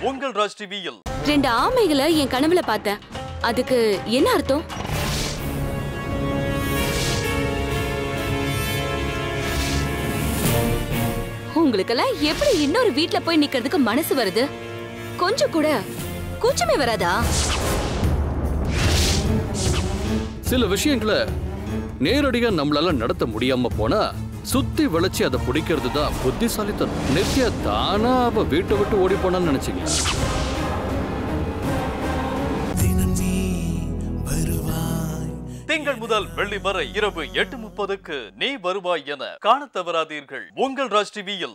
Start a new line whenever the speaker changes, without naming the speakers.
உங்கள் ராஜ் டிவியில்
ரெண்டு ஆமைகளை என் கனவுல பார்த்தேன் அதுக்கு என்ன அர்த்தம் உங்களுக்கெல்லாம் எப்படி இன்னொரு வீட்ல போய் நிக்கிறதுக்கு மனசு வருது கொஞ்சம் கூட கூச்சமே வராதா
சில விஷயங்களை நேரடியா நம்மளால நடத்த முடியாம போனா சுத்தி வளைச்சு அதை பிடிக்கிறது தான் புத்திசாலித்தனம் நித்யா தானா அவ வீட்டை விட்டு ஓடி போனான்னு நினைச்சீங்க
தினம் நீ வருவாய்
திங்கள் முதல் வெள்ளி வரை இரவு எட்டு முப்பதுக்கு நீ வருவாய் என காணத் தவறாதீர்கள் உங்கள் ராஜ் டிவியில்